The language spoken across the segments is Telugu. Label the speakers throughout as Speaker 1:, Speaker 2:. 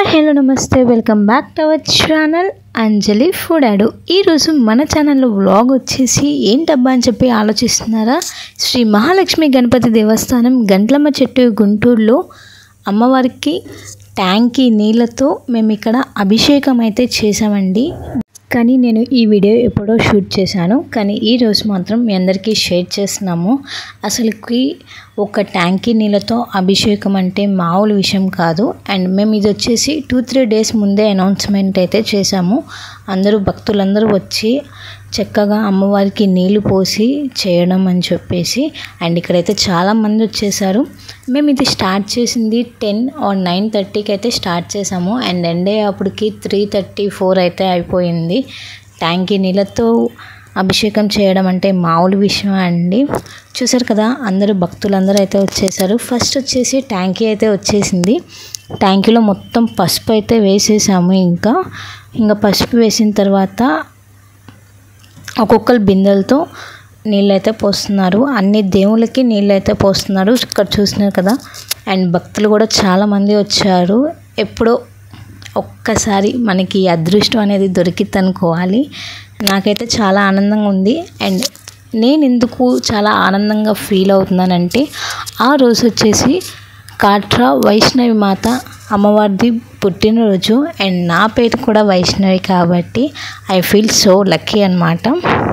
Speaker 1: హాయ్ హలో నమస్తే welcome back to our channel Anjali food ad ఈరోజు మన ఛానల్లో వ్లాగ్ వచ్చేసి ఏంటబ్బా అని చెప్పి ఆలోచిస్తున్నారా శ్రీ మహాలక్ష్మి గణపతి దేవస్థానం గంట్లమ్మ చెట్టు గుంటూరులో అమ్మవారికి ట్యాంకీ నీళ్ళతో మేము ఇక్కడ అభిషేకం అయితే చేసామండి కానీ నేను ఈ వీడియో ఎప్పుడో షూట్ చేశాను కానీ ఈ రోజు మాత్రం మీ అందరికీ షేర్ చేస్తున్నాము అసలుకి ఒక ట్యాంకీ నీళ్ళతో అభిషేకం అంటే మామూలు విషయం కాదు అండ్ మేము ఇది వచ్చేసి టూ త్రీ డేస్ ముందే అనౌన్స్మెంట్ అయితే చేశాము అందరూ భక్తులందరూ వచ్చి చక్కగా అమ్మవారికి నీళ్లు పోసి చేయడం అని చెప్పేసి అండ్ ఇక్కడైతే చాలామంది వచ్చేసారు మేము ఇది స్టార్ట్ చేసింది టెన్ ఆర్ నైన్ థర్టీకి అయితే స్టార్ట్ చేసాము అండ్ ఎండే అప్పటికి త్రీ థర్టీ ఫోర్ అయితే అయిపోయింది ట్యాంకీ నీళ్ళతో అభిషేకం చేయడం అంటే మామూలు విషయం అండి చూసారు కదా అందరూ భక్తులందరూ అయితే వచ్చేసారు ఫస్ట్ వచ్చేసి ట్యాంకీ అయితే వచ్చేసింది ట్యాంకీలో మొత్తం పసుపు అయితే వేసేసాము ఇంకా ఇంకా పసుపు వేసిన తర్వాత ఒక్కొక్కరు బిందెలతో నీళ్ళు అయితే పోస్తున్నారు అన్ని దేవుళ్ళకి నీళ్ళు అయితే పోస్తున్నారు ఇక్కడ చూస్తున్నారు కదా అండ్ భక్తులు కూడా చాలామంది వచ్చారు ఎప్పుడో ఒక్కసారి మనకి ఈ అదృష్టం అనేది దొరికిద్ది అనుకోవాలి నాకైతే చాలా ఆనందంగా ఉంది అండ్ నేను ఎందుకు చాలా ఆనందంగా ఫీల్ అవుతున్నానంటే ఆ రోజు వచ్చేసి కాట్రా వైష్ణవి మాత అమ్మవారిది పుట్టినరోజు అండ్ నా పేరు కూడా వైష్ణవి కాబట్టి ఐ ఫీల్ సో లక్కీ అనమాట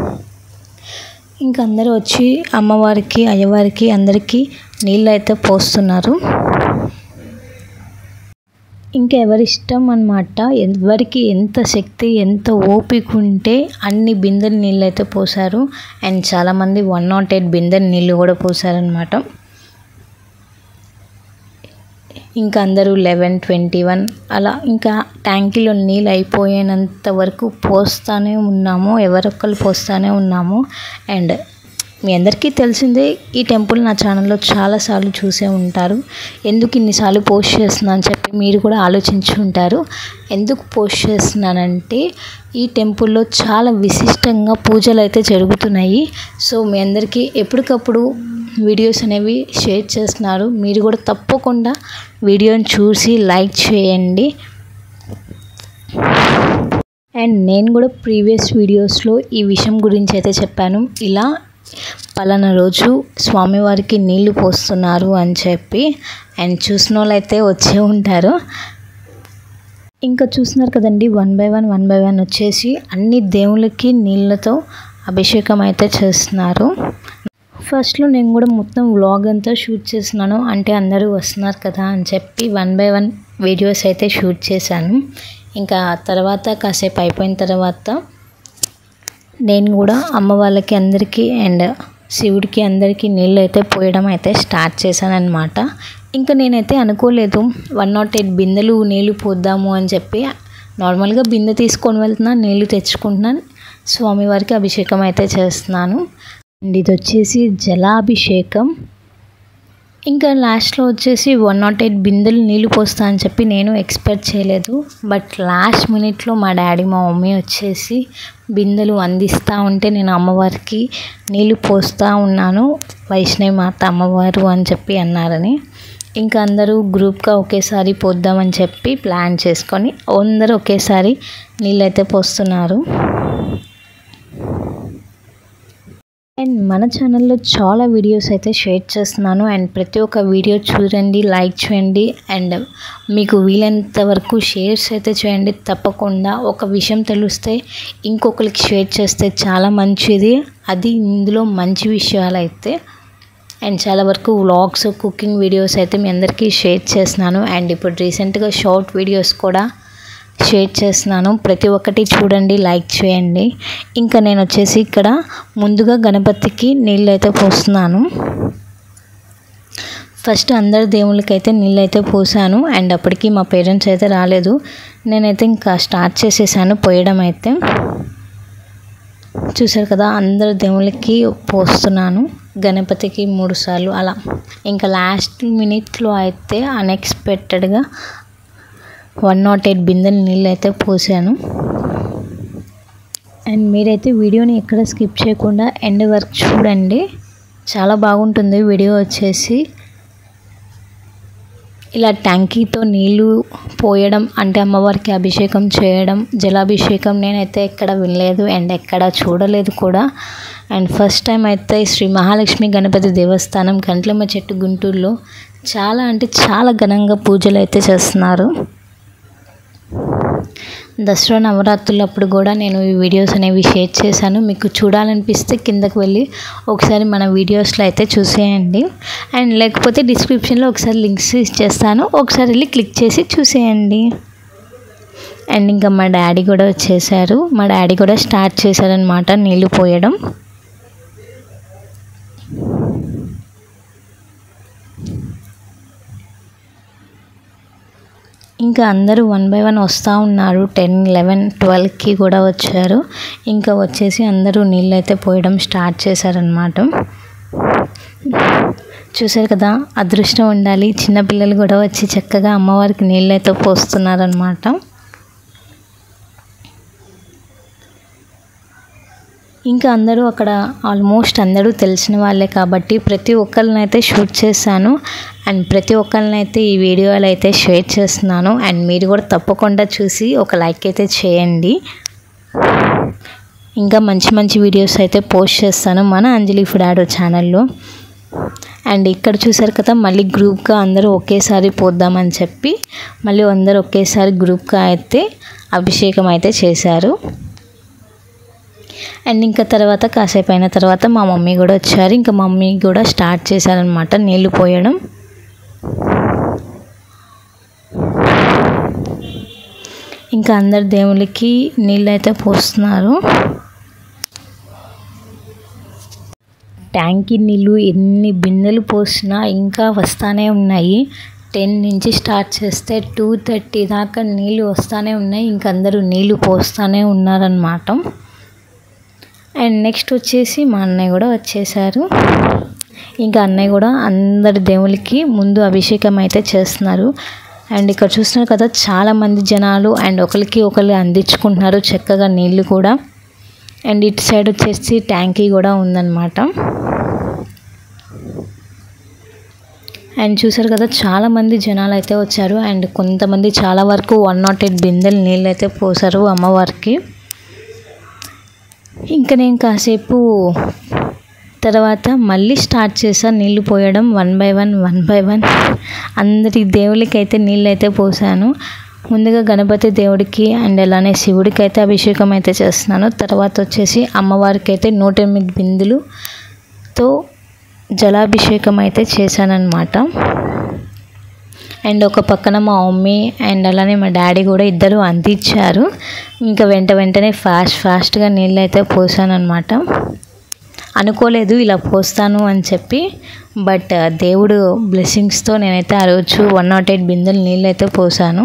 Speaker 1: ఇంక అందరూ వచ్చి అమ్మవారికి అయ్యవారికి అందరికీ నీళ్ళు అయితే పోస్తున్నారు ఇంకా ఎవరిష్టం అనమాట ఎవరికి ఎంత శక్తి ఎంత ఓపిక ఉంటే అన్ని బిందెలు నీళ్ళు అయితే పోసారు అండ్ చాలామంది వన్ నాట్ ఎయిట్ బిందెలు నీళ్ళు కూడా పోసారనమాట ఇంకా అందరూ లెవెన్ ట్వంటీ వన్ అలా ఇంకా ట్యాంకీలో నీళ్ళు అయిపోయేంత వరకు పోస్తానే ఉన్నాము ఎవరొక్కరు పోస్తానే ఉన్నాము అండ్ మీ అందరికీ తెలిసిందే ఈ టెంపుల్ నా ఛానల్లో చాలాసార్లు చూసే ఉంటారు ఎందుకు ఇన్నిసార్లు పోస్ట్ చేస్తున్నా అని చెప్పి మీరు కూడా ఆలోచించి ఉంటారు ఎందుకు పోస్ట్ చేస్తున్నానంటే ఈ టెంపుల్లో చాలా విశిష్టంగా పూజలు అయితే జరుగుతున్నాయి సో మీ అందరికీ ఎప్పటికప్పుడు వీడియోస్ అనేవి షేర్ చేస్తున్నారు మీరు కూడా తప్పకుండా వీడియోని చూసి లైక్ చేయండి అండ్ నేను కూడా ప్రీవియస్ వీడియోస్లో ఈ విషయం గురించి అయితే చెప్పాను ఇలా పలానా రోజు స్వామివారికి నీళ్లు పోస్తున్నారు అని చెప్పి అండ్ చూసిన వాళ్ళు అయితే వచ్చే ఉంటారు ఇంకా చూస్తున్నారు కదండి one by one one by one వచ్చేసి అన్ని దేవుళ్ళకి నీళ్ళతో అభిషేకం అయితే చేస్తున్నారు ఫస్ట్లో నేను కూడా మొత్తం వ్లాగ్ అంతా షూట్ చేస్తున్నాను అంటే అందరూ వస్తున్నారు కదా అని చెప్పి వన్ బై వన్ వీడియోస్ అయితే షూట్ చేశాను ఇంకా తర్వాత కాసేపు అయిపోయిన తర్వాత నేను కూడా అమ్మ వాళ్ళకి అందరికీ అండ్ శివుడికి అందరికీ నీళ్ళు అయితే పోయడం అయితే స్టార్ట్ చేశాను అనమాట ఇంకా నేనైతే అనుకోలేదు వన్ నాట్ ఎయిట్ బిందెలు నీళ్ళు పోద్దాము అని చెప్పి నార్మల్గా బిందె తీసుకొని వెళ్తున్నా నీళ్ళు తెచ్చుకుంటున్నాను స్వామివారికి అభిషేకం అయితే చేస్తున్నాను అండ్ ఇది వచ్చేసి జలాభిషేకం ఇంకా లాస్ట్లో వచ్చేసి వన్ నాట్ ఎయిట్ బిందెలు నీళ్ళు పోస్తా అని చెప్పి నేను ఎక్స్పెక్ట్ చేయలేదు బట్ లాస్ట్ మినిట్లో మా డాడీ మా మమ్మీ వచ్చేసి బిందెలు అందిస్తూ ఉంటే నేను అమ్మవారికి నీళ్ళు పోస్తూ ఉన్నాను వైష్ణవి మాత అమ్మవారు అని చెప్పి అన్నారని ఇంకా అందరూ గ్రూప్గా ఒకేసారి పోద్దామని చెప్పి ప్లాన్ చేసుకొని అందరూ ఒకేసారి నీళ్ళైతే పోస్తున్నారు అండ్ మన ఛానల్లో చాలా వీడియోస్ అయితే షేర్ చేస్తున్నాను అండ్ ప్రతి ఒక్క వీడియో చూడండి లైక్ చేయండి అండ్ మీకు వీలైనంత వరకు షేర్స్ అయితే చేయండి తప్పకుండా ఒక విషయం తెలిస్తే ఇంకొకరికి షేర్ చేస్తే చాలా మంచిది అది ఇందులో మంచి విషయాలు అయితే అండ్ చాలా వరకు వ్లాగ్స్ కుకింగ్ వీడియోస్ అయితే మీ అందరికీ షేర్ చేస్తున్నాను అండ్ ఇప్పుడు రీసెంట్గా షార్ట్ వీడియోస్ కూడా షేర్ చేస్తున్నాను ప్రతి ఒక్కటి చూడండి లైక్ చేయండి ఇంకా నేను వచ్చేసి ఇక్కడ ముందుగా గణపతికి నీళ్ళు అయితే పోస్తున్నాను ఫస్ట్ అందరి దేవుళ్ళకి అయితే నీళ్ళు అయితే పోసాను అండ్ అప్పటికి మా పేరెంట్స్ అయితే రాలేదు నేనైతే ఇంకా స్టార్ట్ చేసేసాను పోయడం అయితే చూసారు కదా అందరు దేవుళ్ళకి పోస్తున్నాను గణపతికి మూడు సార్లు అలా ఇంకా లాస్ట్ మినిట్లో అయితే అన్ఎక్స్పెక్టెడ్గా వన్ నాట్ ఎయిట్ బిందెలు నీళ్ళు అయితే పోసాను అండ్ మీరైతే వీడియోని ఎక్కడ స్కిప్ చేయకుండా ఎండ్ వరకు చూడండి చాలా బాగుంటుంది వీడియో వచ్చేసి ఇలా ట్యాంకీతో నీళ్లు పోయడం అంటే అమ్మవారికి అభిషేకం చేయడం జలాభిషేకం నేనైతే ఎక్కడ వినలేదు అండ్ ఎక్కడ చూడలేదు కూడా అండ్ ఫస్ట్ టైం అయితే శ్రీ మహాలక్ష్మి గణపతి దేవస్థానం గంట్లమ్మ చెట్టు గుంటూరులో చాలా అంటే చాలా ఘనంగా పూజలు అయితే చేస్తున్నారు దసరా నవరాత్రులప్పుడు కూడా నేను ఈ వీడియోస్ అనేవి షేర్ చేశాను మీకు చూడాలనిపిస్తే కిందకు వెళ్ళి ఒకసారి మన వీడియోస్లో అయితే చూసేయండి అండ్ లేకపోతే డిస్క్రిప్షన్లో ఒకసారి లింక్స్ ఇచ్చేస్తాను ఒకసారి వెళ్ళి క్లిక్ చేసి చూసేయండి అండ్ ఇంకా మా డాడీ కూడా వచ్చేసారు మా డాడీ కూడా స్టార్ట్ చేశారనమాట నీళ్ళు పోయడం ఇంకా అందరూ వన్ బై వన్ వస్తూ ఉన్నారు టెన్ లెవెన్ ట్వెల్వ్కి కూడా వచ్చారు ఇంకా వచ్చేసి అందరూ నీళ్ళు అయితే పోయడం స్టార్ట్ చేశారనమాట చూసారు కదా అదృష్టం ఉండాలి చిన్నపిల్లలు కూడా వచ్చి చక్కగా అమ్మవారికి నీళ్ళు అయితే పోస్తున్నారనమాట ఇంకా అందరూ అక్కడ ఆల్మోస్ట్ అందరూ తెలిసిన వాళ్ళే కాబట్టి ప్రతి ఒక్కరిని అయితే షూట్ చేశాను అండ్ ప్రతి ఒక్కరిని అయితే ఈ వీడియోలు అయితే షేర్ చేస్తున్నాను అండ్ మీరు కూడా తప్పకుండా చూసి ఒక లైక్ అయితే చేయండి ఇంకా మంచి మంచి వీడియోస్ అయితే పోస్ట్ చేస్తాను మన అంజలి ఫుడాడో ఛానల్లో అండ్ ఇక్కడ చూసారు కదా మళ్ళీ గ్రూప్గా అందరూ ఒకేసారి పోద్దామని చెప్పి మళ్ళీ అందరూ ఒకేసారి గ్రూప్గా అయితే అభిషేకం అయితే చేశారు అండ్ ఇంకా తర్వాత కాసేపు అయిన తర్వాత మా మమ్మీ కూడా వచ్చారు ఇంకా మమ్మీ కూడా స్టార్ట్ చేశారనమాట నీళ్ళు పోయడం ఇంకా అందరు దేవుళ్ళకి నీళ్ళు అయితే పోస్తున్నారు ట్యాంకి నీళ్ళు ఎన్ని బిందెలు పోసినా ఇంకా వస్తానే ఉన్నాయి టెన్ నుంచి స్టార్ట్ చేస్తే టూ థర్టీ దాకా నీళ్ళు వస్తూనే ఉన్నాయి ఇంకా అందరూ నీళ్ళు పోస్తూనే ఉన్నారనమాట అండ్ నెక్స్ట్ వచ్చేసి మా అన్నయ్య కూడా వచ్చేసారు ఇంకా అన్నయ్య కూడా అందరి దేవుళ్ళకి ముందు అభిషేకం అయితే చేస్తున్నారు అండ్ ఇక్కడ చూస్తున్నారు కదా చాలామంది జనాలు అండ్ ఒకరికి ఒకరు అందించుకుంటున్నారు చక్కగా నీళ్ళు కూడా అండ్ ఇటు సైడ్ వచ్చేసి ట్యాంకీ కూడా ఉందన్నమాట అండ్ చూసారు కదా చాలామంది జనాలు అయితే వచ్చారు అండ్ కొంతమంది చాలా వరకు వన్ నాట్ ఎయిట్ బిందెలు నీళ్ళు అయితే పోసారు అమ్మవారికి ఇంకా నేను కాసేపు తర్వాత మళ్ళీ స్టార్ట్ చేశాను నీళ్ళు పోయడం one by one one by one అందరి దేవులకి అయితే నీళ్ళు అయితే పోసాను ముందుగా గణపతి దేవుడికి అండ్ అలానే శివుడికి అయితే అభిషేకం అయితే చేస్తున్నాను తర్వాత వచ్చేసి అమ్మవారికి అయితే నూట ఎనిమిది బిందులుతో జలాభిషేకం అయితే చేశానన్నమాట అండ్ ఒక పక్కన మా మమ్మీ అండ్ అలానే మా డాడీ కూడా ఇద్దరు అందించారు ఇంకా వెంట వెంటనే ఫాస్ట్ ఫాస్ట్గా నీళ్ళు అయితే పోసానమాట అనుకోలేదు ఇలా పోస్తాను అని చెప్పి బట్ దేవుడు బ్లెస్సింగ్స్తో నేనైతే ఆ రోజు వన్ నాట్ ఎయిట్ బిందెలు నీళ్ళు అయితే పోసాను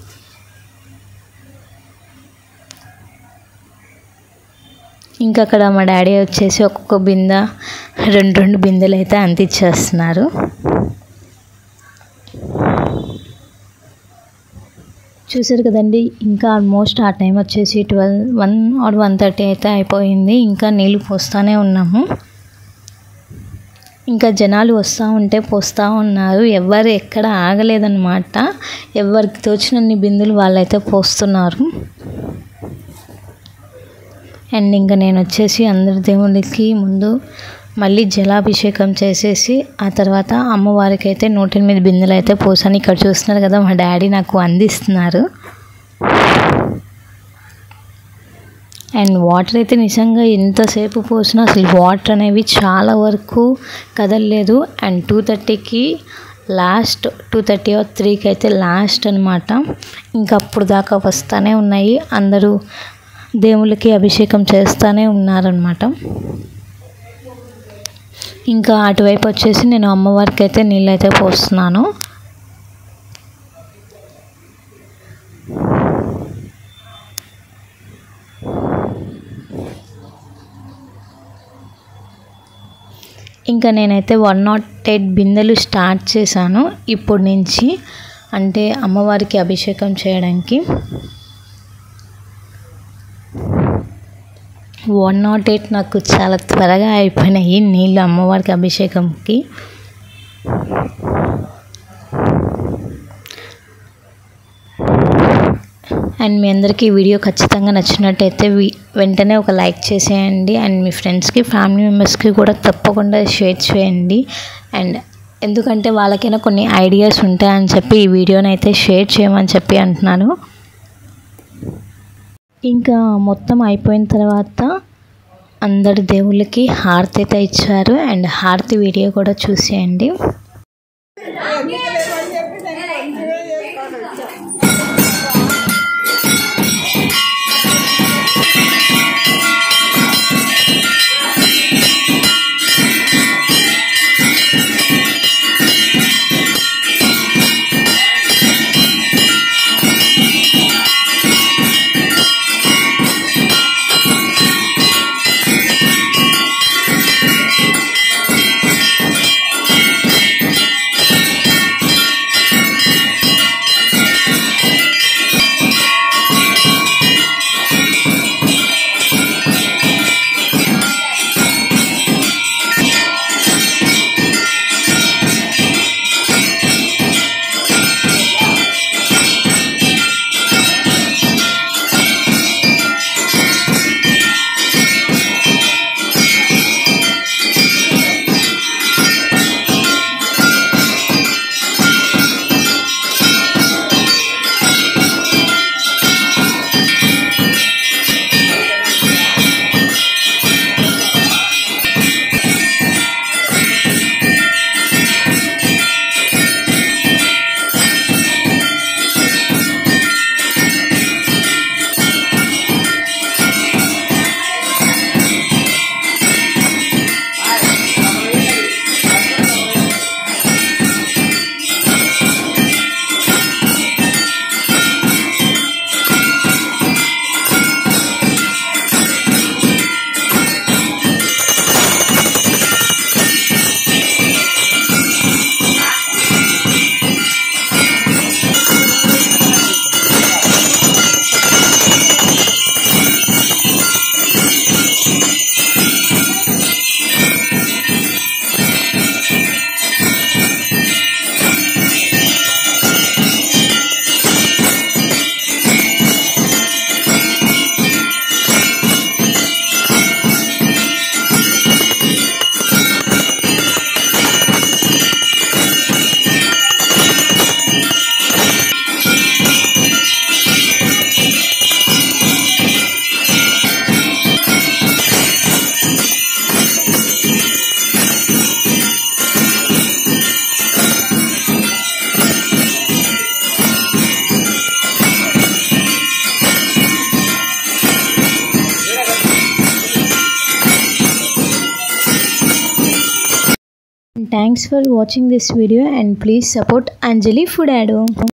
Speaker 1: ఇంకా అక్కడ మా డాడీ వచ్చేసి ఒక్కొక్క బిందె రెండు రెండు బిందెలు అయితే అందించేస్తున్నారు చూసారు కదండి ఇంకా ఆల్మోస్ట్ ఆ టైం వచ్చేసి twelve one or one thirty అయితే అయిపోయింది ఇంకా నీళ్ళు పోస్తూనే ఉన్నాము ఇంకా జనాలు వస్తూ ఉంటే పోస్తూ ఉన్నారు ఎవరు ఎక్కడ ఆగలేదన్నమాట ఎవరికి తోచినన్ని బిందులు వాళ్ళైతే పోస్తున్నారు అండ్ ఇంకా నేను వచ్చేసి అందరి దేవుళ్ళకి ముందు మళ్ళీ జలాభిషేకం చేసేసి ఆ తర్వాత అమ్మవారికి అయితే నూట ఎనిమిది బిందెలు అయితే పోసాను ఇక్కడ చూస్తున్నారు కదా మా డాడీ నాకు అందిస్తున్నారు అండ్ వాటర్ అయితే నిజంగా ఎంతసేపు పోసినా అసలు వాటర్ అనేవి చాలా వరకు కదలలేదు అండ్ టూ థర్టీకి లాస్ట్ టూ థర్టీ ఆర్ త్రీకి అయితే లాస్ట్ అనమాట ఇంకా అప్పుడు దాకా వస్తూనే ఉన్నాయి అందరూ దేవుళ్ళకి అభిషేకం చేస్తూనే ఉన్నారనమాట ఇంకా అటువైపు వచ్చేసి నేను అమ్మవారికి అయితే నీళ్ళు అయితే పోస్తున్నాను ఇంకా నేనైతే వన్ నాట్ ఎయిట్ బిందెలు స్టార్ట్ చేశాను ఇప్పుడు నుంచి అంటే అమ్మవారికి అభిషేకం చేయడానికి వన్ నాట్ ఎయిట్ నాకు చాలా త్వరగా అయిపోయినాయి నీళ్ళు అమ్మవారికి అభిషేకంకి అండ్ మీ అందరికీ ఈ వీడియో ఖచ్చితంగా నచ్చినట్టయితే వి- వెంటనే ఒక లైక్ చేసేయండి అండ్ మీ ఫ్రెండ్స్కి ఫ్యామిలీ మెంబర్స్కి కూడా తప్పకుండా షేర్ చేయండి అండ్ ఎందుకంటే వాళ్ళకైనా కొన్ని ఐడియాస్ ఉంటాయని చెప్పి ఈ వీడియోని అయితే షేర్ చేయమని చెప్పి అంటున్నాను ఇంకా మొత్తం అయిపోయిన తర్వాత అందరి దేవుళ్ళకి హారతి అయితే ఇచ్చారు అండ్ హారతి వీడియో కూడా చూసేయండి Thanks for watching this video and please support Anjali Food Ado.